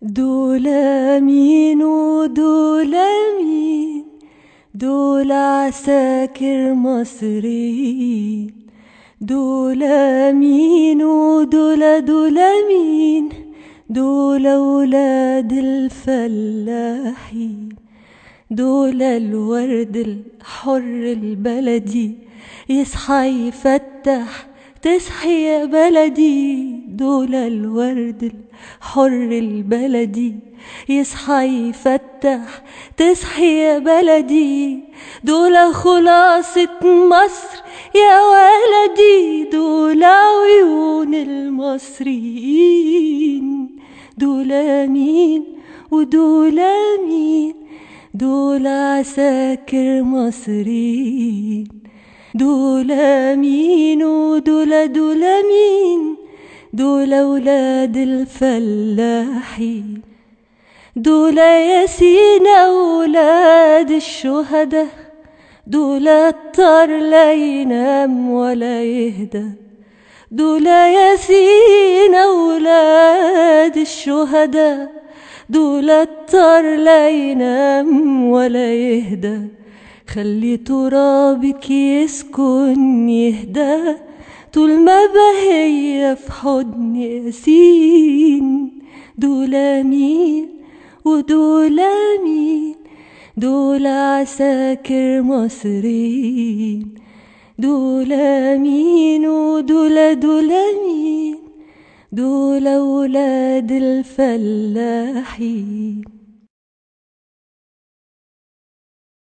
دول مين ودول مين دول عساكر مصريين دول مين ودول دول مين دول ولاد الفلاحين دول الورد الحر البلدي يصحى يفتح تصحي يا بلدي دول الورد الحر البلدي يصحى يفتح تصحي يا بلدي دول خلاصة مصر يا ولدي دول عيون المصريين دول مين ودول مين دول عساكر مصريين دول مين ودول دول مين دول ولاد الفلاحين دول ياسين أولاد الشهداء دول الطر لا ينام ولا يهدى دول ياسين أولاد الشهداء دول الطر لا ينام ولا يهدى خلي ترابك يسكن يهدى طول ما بهي في حضن ياسين دول مين ودول مين دول عساكر مصريين دول مين ودول دول مين دول ولاد الفلاحين